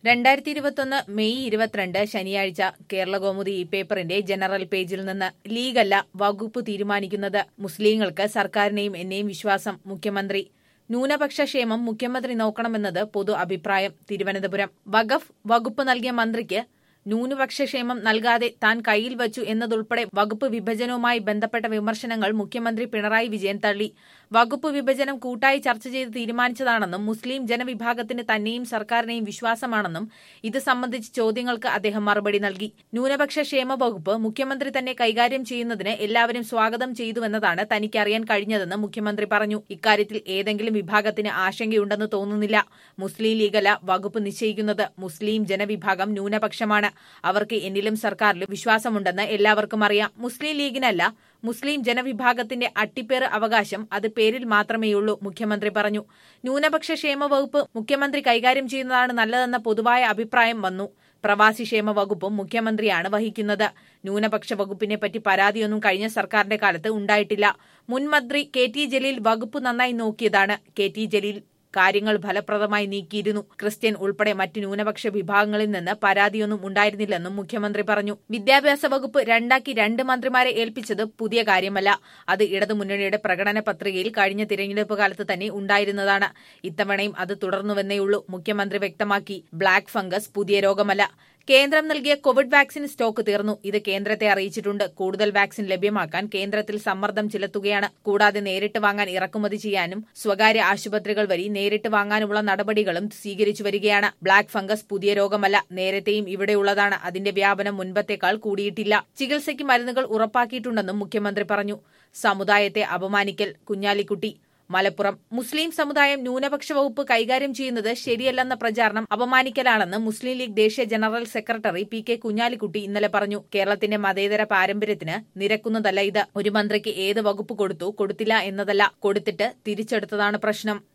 രണ്ടായിരത്തി ഇരുപത്തൊന്ന് മെയ് ഇരുപത്തിരണ്ട് ശനിയാഴ്ച കേരളകൗമുദി ഈ പേപ്പറിന്റെ ജനറൽ പേജിൽ നിന്ന് ലീഗല്ല വകുപ്പ് തീരുമാനിക്കുന്നത് മുസ്ലിങ്ങൾക്ക് സർക്കാരിനെയും എന്നെയും വിശ്വാസം മുഖ്യമന്ത്രി ന്യൂനപക്ഷ ക്ഷേമം മുഖ്യമന്ത്രി നോക്കണമെന്നത് പൊതു അഭിപ്രായം തിരുവനന്തപുരം വഖഫ് വകുപ്പ് നൽകിയ മന്ത്രിക്ക് ന്യൂനപക്ഷ ക്ഷേമം നൽകാതെ താൻ കയ്യിൽ വച്ചു എന്നതുൾപ്പെടെ വകുപ്പ് വിഭജനവുമായി ബന്ധപ്പെട്ട വിമർശനങ്ങൾ മുഖ്യമന്ത്രി പിണറായി വിജയൻ തള്ളി വകുപ്പ് വിഭജനം കൂട്ടായി ചർച്ച ചെയ്ത് തീരുമാനിച്ചതാണെന്നും മുസ്ലിം ജനവിഭാഗത്തിന് തന്നെയും സർക്കാരിനെയും വിശ്വാസമാണെന്നും ഇത് സംബന്ധിച്ച് ചോദ്യങ്ങൾക്ക് അദ്ദേഹം മറുപടി നൽകി ന്യൂനപക്ഷ ക്ഷേമ വകുപ്പ് മുഖ്യമന്ത്രി തന്നെ കൈകാര്യം ചെയ്യുന്നതിന് എല്ലാവരും സ്വാഗതം ചെയ്തുവെന്നതാണ് തനിക്ക് അറിയാൻ കഴിഞ്ഞതെന്ന് മുഖ്യമന്ത്രി പറഞ്ഞു ഇക്കാര്യത്തിൽ ഏതെങ്കിലും വിഭാഗത്തിന് ആശങ്കയുണ്ടെന്ന് തോന്നുന്നില്ല മുസ്ലിം ലീഗല്ല വകുപ്പ് നിശ്ചയിക്കുന്നത് മുസ്ലിം ജനവിഭാഗം ന്യൂനപക്ഷമാണ് അവർക്ക് എന്നിലും സർക്കാരിലും വിശ്വാസമുണ്ടെന്ന് എല്ലാവർക്കും അറിയാം മുസ്ലിം ലീഗിനല്ല മുസ്ലിം ജനവിഭാഗത്തിന്റെ അട്ടിപ്പേറ് അവകാശം അത് പേരിൽ മാത്രമേയുള്ളൂ മുഖ്യമന്ത്രി പറഞ്ഞു ന്യൂനപക്ഷ ക്ഷേമ വകുപ്പ് മുഖ്യമന്ത്രി കൈകാര്യം ചെയ്യുന്നതാണ് നല്ലതെന്ന പൊതുവായ അഭിപ്രായം വന്നു പ്രവാസി ക്ഷേമ വകുപ്പും മുഖ്യമന്ത്രിയാണ് വഹിക്കുന്നത് ന്യൂനപക്ഷ വകുപ്പിനെ പറ്റി പരാതിയൊന്നും കഴിഞ്ഞ സർക്കാരിന്റെ കാലത്ത് ഉണ്ടായിട്ടില്ല മുൻ മന്ത്രി കെ ടി ജലീൽ വകുപ്പ് നന്നായി നോക്കിയതാണ് കെ ടി ജലീൽ കാര്യങ്ങൾ ഫലപ്രദമായി നീക്കിയിരുന്നു ക്രിസ്ത്യൻ ഉൾപ്പെടെ മറ്റ് ന്യൂനപക്ഷ വിഭാഗങ്ങളിൽ നിന്ന് പരാതിയൊന്നും ഉണ്ടായിരുന്നില്ലെന്നും മുഖ്യമന്ത്രി പറഞ്ഞു വിദ്യാഭ്യാസ വകുപ്പ് രണ്ടാക്കി രണ്ട് മന്ത്രിമാരെ ഏൽപ്പിച്ചത് പുതിയ കാര്യമല്ല അത് ഇടതുമുന്നണിയുടെ പ്രകടന പത്രികയിൽ കഴിഞ്ഞ തിരഞ്ഞെടുപ്പ് കാലത്ത് തന്നെ ഉണ്ടായിരുന്നതാണ് ഇത്തവണയും അത് തുടർന്നുവെന്നേയുള്ളൂ മുഖ്യമന്ത്രി വ്യക്തമാക്കി ബ്ലാക്ക് ഫംഗസ് പുതിയ രോഗമല്ല കേന്ദ്രം നൽകിയ കോവിഡ് വാക്സിൻ സ്റ്റോക്ക് തീർന്നു ഇത് കേന്ദ്രത്തെ അറിയിച്ചിട്ടുണ്ട് കൂടുതൽ വാക്സിൻ ലഭ്യമാക്കാൻ കേന്ദ്രത്തിൽ സമ്മർദ്ദം ചെലുത്തുകയാണ് കൂടാതെ നേരിട്ട് വാങ്ങാൻ ഇറക്കുമതി ചെയ്യാനും സ്വകാര്യ ആശുപത്രികൾ വഴി നേരിട്ട് വാങ്ങാനുമുള്ള നടപടികളും സ്വീകരിച്ചു വരികയാണ് ബ്ലാക്ക് ഫംഗസ് പുതിയ രോഗമല്ല നേരത്തെയും ഇവിടെയുള്ളതാണ് അതിന്റെ വ്യാപനം മുൻപത്തേക്കാൾ കൂടിയിട്ടില്ല ചികിത്സയ്ക്ക് മരുന്നുകൾ ഉറപ്പാക്കിയിട്ടുണ്ടെന്നും മുഖ്യമന്ത്രി പറഞ്ഞു സമുദായത്തെ അപമാനിക്കൽ കുഞ്ഞാലിക്കുട്ടി മലപ്പുറം മുസ്ലിം സമുദായം ന്യൂനപക്ഷ വകുപ്പ് കൈകാര്യം ചെയ്യുന്നത് ശരിയല്ലെന്ന പ്രചാരണം അപമാനിക്കലാണെന്ന് മുസ്ലിം ലീഗ് ദേശീയ general secretary P K Kunhalikutty ഇന്നലെ പറഞ്ഞു കേരളത്തിന്റെ മതേതര പാരമ്പര്യത്തിന് നിരക്കുന്നതല്ല ഇത് ഒരു മന്ത്രിക്ക് ഏത് വകുപ്പ് കൊടുത്തു കൊടുത്തില്ല എന്നതല്ല കൊടുത്തിട്ട് തിരിച്ചെടുത്തതാണ് പ്രശ്നം